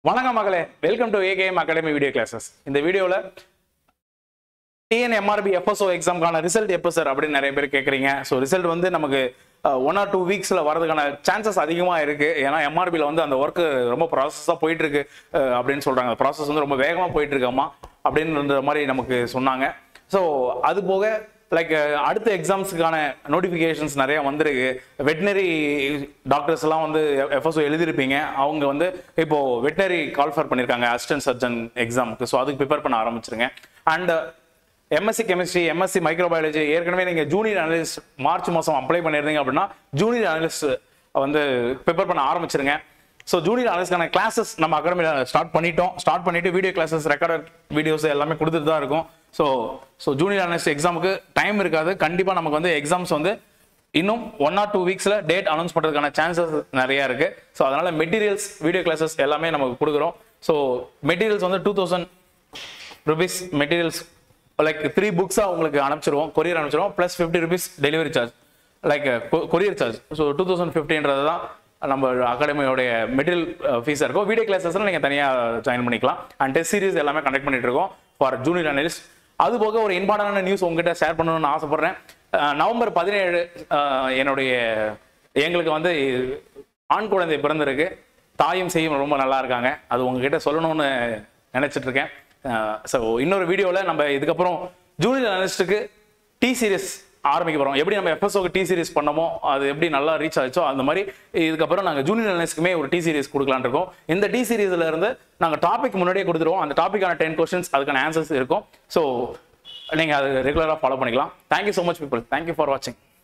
வணக்கம் மகளே welcome to AKM academy video classes இந்த வீடியோவில் டிஎன் எம்ஆர்பி எஃப்எஸ்ஓ எக்ஸாம்க்கான ரிசல்ட் எப்போ சார் அப்படின்னு நிறைய பேர் கேட்குறீங்க ஸோ ரிசல்ட் வந்து நமக்கு ஒன் ஆர் டூ வீக்ஸில் வரதுக்கான சான்சஸ் அதிகமாக இருக்கு ஏன்னா எம்ஆர்பியில் வந்து அந்த ஒர்க்கு ரொம்ப ப்ராசஸாக போயிட்டு இருக்கு அஹ், அப்படின்னு சொல்கிறாங்க ப்ராசஸ் வந்து ரொம்ப வேகமாக போயிட்டு இருக்கு அம்மா அப்படின்ற மாதிரி நமக்கு சொன்னாங்க ஸோ அது போக லைக் அடுத்த எக்ஸாம்ஸுக்கான நோட்டிஃபிகேஷன்ஸ் நிறைய வந்திருக்கு வெட்டினரி டாக்டர்ஸ் எல்லாம் வந்து எஃப்எஸ்ஓ எழுதியிருப்பீங்க அவங்க வந்து இப்போ வெட்டினரி கால்ஃபர் பண்ணியிருக்காங்க அசிஸ்டன்ட் சர்ஜன் எக்ஸாமுக்கு ஸோ அதுக்கு ப்ரிப்பேர் பண்ண ஆரம்பிச்சிருங்க and MSc chemistry MSc microbiology ஏற்கனவே நீங்கள் ஜூனியர் அனலிஸ்ட் மார்ச் மாதம் அப்ளை பண்ணியிருந்தீங்க அப்படின்னா ஜூனியர் அனலிஸ்ட் வந்து ப்ரிப்பேர் பண்ண ஆரம்பிச்சிருங்க ஸோ ஜூனியர் அனலிஸ்ட்கான கிளாஸஸ் நம்ம அகாடமியில் ஸ்டார்ட் பண்ணிட்டோம் ஸ்டார்ட் பண்ணிட்டு வீடியோ கிளாஸஸ் ரெக்கார்டட் வீடியோஸ் எல்லாமே கொடுத்துட்டு தான் இருக்கும் ஸோ ஸோ ஜூனியர் அனலிஸ்ட் எக்ஸாமுக்கு டைம் இருக்காது கண்டிப்பாக நமக்கு வந்து எக்ஸாம்ஸ் வந்து இன்னும் ஒன் ஆர் டூ வீக்ஸில் டேட் அனௌன்ஸ் பண்ணுறதுக்கான சான்சஸ் நிறைய இருக்கு ஸோ அதனால மெட்டீரியல்ஸ் வீடியோ கிளாஸஸ் எல்லாமே நமக்கு கொடுக்குறோம் ஸோ மெட்டீரியல்ஸ் வந்து two thousand rupees materials like three புக்ஸாக உங்களுக்கு அனுப்பிச்சிருவோம் கொரியர் அனுப்பிச்சிருவோம் plus fifty rupees delivery charge like courier charge so two thousand ஃபிஃப்டின்றது தான் நம்ம அகாடமியோடைய மெட்டீரியல் ஃபீஸாக இருக்கும் வீடியோ கிளாஸஸ்லாம் நீங்கள் தனியாக ஜாயின் பண்ணிக்கலாம் அண்ட் டெஸ்ட் சீரிஸ் எல்லாமே கண்டக்ட் பண்ணிட்டு இருக்கோம் ஃபார் ஜூனியர் அனலிஸ்ட் அது போக ஒரு இம்பார்ட்டன்டான நியூஸ் உங்ககிட்ட ஷேர் பண்ணணும்னு ஆசைப்படுறேன் அஹ் நவம்பர் பதினேழு என்னுடைய எங்களுக்கு வந்து ஆண் குழந்தை பிறந்திருக்கு தாயும் செய்யும் ரொம்ப நல்லா இருக்காங்க அது உங்ககிட்ட சொல்லணும்னு நினைச்சிட்டு இருக்கேன் ஸோ இன்னொரு வீடியோவில் நம்ம இதுக்கப்புறம் ஜூனியர் அனலிஸ்ட்டுக்கு டி சீரிஸ் ஆரம்பிக்க போகிறோம் எப்படி நம்ம எஃப்எஸ்ஓக்கு டி சீரிஸ் பண்ணமோ அது எப்படி நல்லா ரீச் ஆச்சோ அந்த மாதிரி இதுக்கப்புறம் நாங்கள் ஜூனியர் அனலிஸ்ட்டுக்குமே ஒரு டி சீரிஸ் கொடுக்கலான்னு இருக்கோம் இந்த டி சீரிஸ்ல இருந்து நாங்கள் டாபிக் முன்னாடியே கொடுத்துருவோம் அந்த டாப்பிக்கான டென் கொஸ்டின்ஸ் அதுக்கான ஆன்சர்ஸ் இருக்கும் ஸோ நீங்கள் அது ரெகுலராக ஃபாலோ பண்ணிக்கலாம் thank you so much people thank you for வாட்சிங்